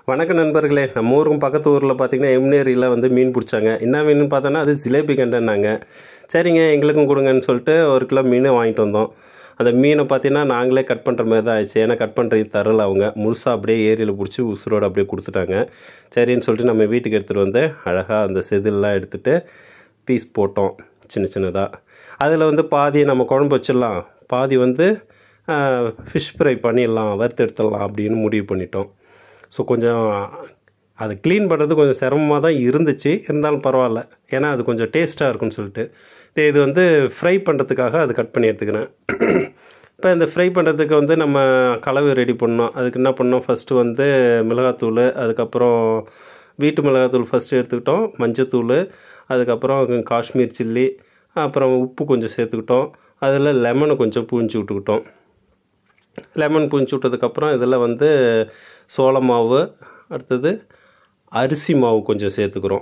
வணக்கம் நண்பர்களே நம்ம ஊருக்கும் பக்கத்து ஊரில் பார்த்தீங்கன்னா எம்னேரியில் வந்து மீன் பிடிச்சாங்க என்ன மீன் பார்த்தோன்னா அது ஜிலேபி கண்டனாங்க சரிங்க எங்களுக்கும் கொடுங்கன்னு சொல்லிட்டு ஒரு கிலோ மீன் வாங்கிட்டு வந்தோம் அந்த மீனை பார்த்தீங்கன்னா நாங்களே கட் பண்ணுற மாதிரி தான் ஆயிடுச்சு ஏன்னா கட் பண்ணுறது தரல அவங்க முழுசாக அப்படியே ஏரியில் பிடிச்சி உசுரோடு அப்படியே கொடுத்துட்டாங்க சரின்னு சொல்லிட்டு நம்ம வீட்டுக்கு எடுத்துகிட்டு வந்து அழகாக அந்த செதில்லாம் எடுத்துகிட்டு பீஸ் போட்டோம் சின்ன சின்னதாக அதில் வந்து பாதி நம்ம குழம்பு வச்சிடலாம் பாதி வந்து ஃபிஷ் ஃப்ரை பண்ணிடலாம் வறுத்து எடுத்துடலாம் அப்படின்னு முடிவு பண்ணிட்டோம் ஸோ கொஞ்சம் அதை க்ளீன் பண்ணுறது கொஞ்சம் சிரமமாக தான் இருந்துச்சு இருந்தாலும் பரவாயில்ல ஏன்னா அது கொஞ்சம் டேஸ்ட்டாக இருக்கும்னு சொல்லிட்டு இது இது வந்து ஃப்ரை பண்ணுறதுக்காக அது கட் பண்ணி எடுத்துக்கிறேன் இப்போ இந்த ஃப்ரை பண்ணுறதுக்கு வந்து நம்ம கலவை ரெடி பண்ணோம் அதுக்கு என்ன பண்ணோம் ஃபஸ்ட்டு வந்து மிளகாத்தூள் அதுக்கப்புறம் வீட்டு மிளகாத்தூள் ஃபஸ்ட்டு எடுத்துக்கிட்டோம் மஞ்சத்தூள் அதுக்கப்புறம் காஷ்மீர் சில்லி அப்புறம் உப்பு கொஞ்சம் சேர்த்துக்கிட்டோம் அதில் லெமனை கொஞ்சம் பூஞ்சி விட்டுக்கிட்டோம் லெமன் புழிஞ்சு விட்டதுக்கப்புறம் இதில் வந்து சோள மாவு அடுத்தது அரிசி மாவு கொஞ்சம் சேர்த்துக்கிறோம்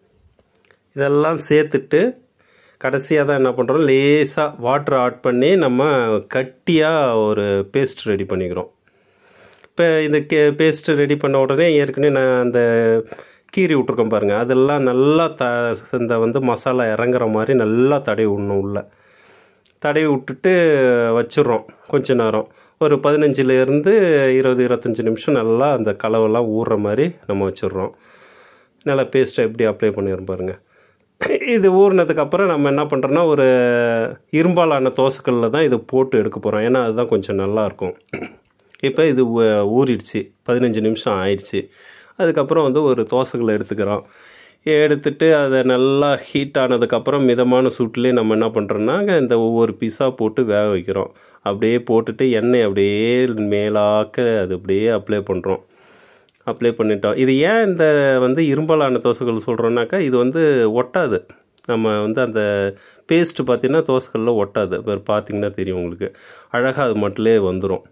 இதெல்லாம் சேர்த்துட்டு கடைசியாக தான் என்ன பண்ணுறோம் லேசாக வாட்டர் ஆட் பண்ணி நம்ம கட்டியாக ஒரு பேஸ்ட் ரெடி பண்ணிக்கிறோம் இப்போ இந்த கே பேஸ்ட்டு ரெடி பண்ண உடனே ஏற்கனவே நான் அந்த கீரி விட்ருக்கோம் பாருங்கள் அதெல்லாம் நல்லா த இந்த வந்து மசாலா இறங்குற மாதிரி நல்லா தடவி விடணும் உள்ளே தடவி விட்டுட்டு வச்சிடுறோம் கொஞ்ச நேரம் ஒரு பதினஞ்சுலேருந்து இருபது இருபத்தஞ்சி நிமிஷம் நல்லா அந்த கலவெல்லாம் ஊறுற மாதிரி நம்ம வச்சிடுறோம் நல்லா பேஸ்ட்டை எப்படி அப்ளை பண்ணிடுறோம் பாருங்கள் இது ஊறினதுக்கப்புறம் நம்ம என்ன பண்ணுறோன்னா ஒரு இரும்பாலான தோசைக்கல்லில் தான் இதை போட்டு எடுக்க போகிறோம் ஏன்னா அதுதான் கொஞ்சம் நல்லாயிருக்கும் இப்போ இது ஊ- ஊறிடுச்சு பதினஞ்சு நிமிஷம் ஆயிடுச்சு அதுக்கப்புறம் வந்து ஒரு தோசைக்கல்லை எடுத்துக்கிறோம் எடுத்துட்டு அதை நல்லா ஹீட் ஆனதுக்கப்புறம் மிதமான சூட்லேயே நம்ம என்ன பண்ணுறோன்னா இந்த ஒவ்வொரு பீஸாக போட்டு வேக வைக்கிறோம் அப்படியே போட்டுட்டு எண்ணெய் அப்படியே மேலாக்க அது அப்படியே அப்ளை பண்ணுறோம் அப்ளை பண்ணிட்டோம் இது ஏன் இந்த வந்து இரும்பலான தோசைகள் சொல்கிறோன்னாக்கா இது வந்து ஒட்டாது நம்ம வந்து அந்த பேஸ்ட்டு பார்த்தீங்கன்னா தோசைகளில் ஒட்டாது இப்போ பார்த்தீங்கன்னா தெரியும் உங்களுக்கு அழகாக அது மட்டுலே வந்துடும்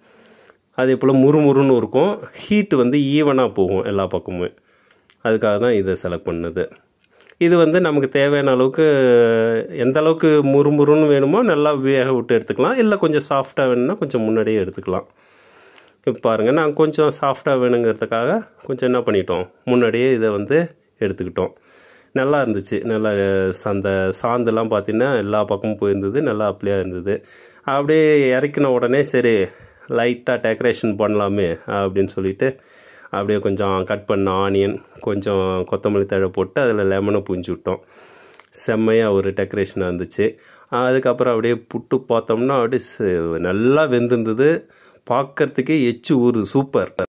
அதே போல் முறுமுறுன்னு இருக்கும் ஹீட்டு வந்து ஈவனாக போகும் எல்லா பக்கமுமே அதுக்காக தான் இதை செலக்ட் பண்ணது இது வந்து நமக்கு தேவையான அளவுக்கு எந்த அளவுக்கு முறுமுறுன்னு வேணுமோ நல்லா வேக விட்டு எடுத்துக்கலாம் இல்லை கொஞ்சம் சாஃப்டாக வேணும்னா கொஞ்சம் முன்னாடியே எடுத்துக்கலாம் இப்போ பாருங்கள் நான் கொஞ்சம் சாஃப்டாக வேணுங்கிறதுக்காக கொஞ்சம் என்ன பண்ணிட்டோம் முன்னாடியே இதை வந்து எடுத்துக்கிட்டோம் நல்லா இருந்துச்சு நல்லா அஹ், அந்த சாந்தெல்லாம் பார்த்தீங்கன்னா எல்லா பக்கமும் போயிருந்தது நல்லா அப்ளையாக இருந்தது அப்படியே இறக்கின உடனே சரி லைட்டாக டெக்கரேஷன் பண்ணலாமே அப்படின்னு சொல்லிட்டு அப்படியே கொஞ்சம் கட் பண்ண ஆனியன் கொஞ்சம் கொத்தமல்லி தழை போட்டு அதில் லெமனை புழிஞ்சு விட்டோம் செம்மையாக ஒரு டெக்கரேஷனாக இருந்துச்சு அதுக்கப்புறம் அப்படியே புட்டு பார்த்தோம்னா அப்படியே ச- நல்லா வெந்திருந்தது பார்க்கறதுக்கே எச்சு ஊறுது சூப்பர்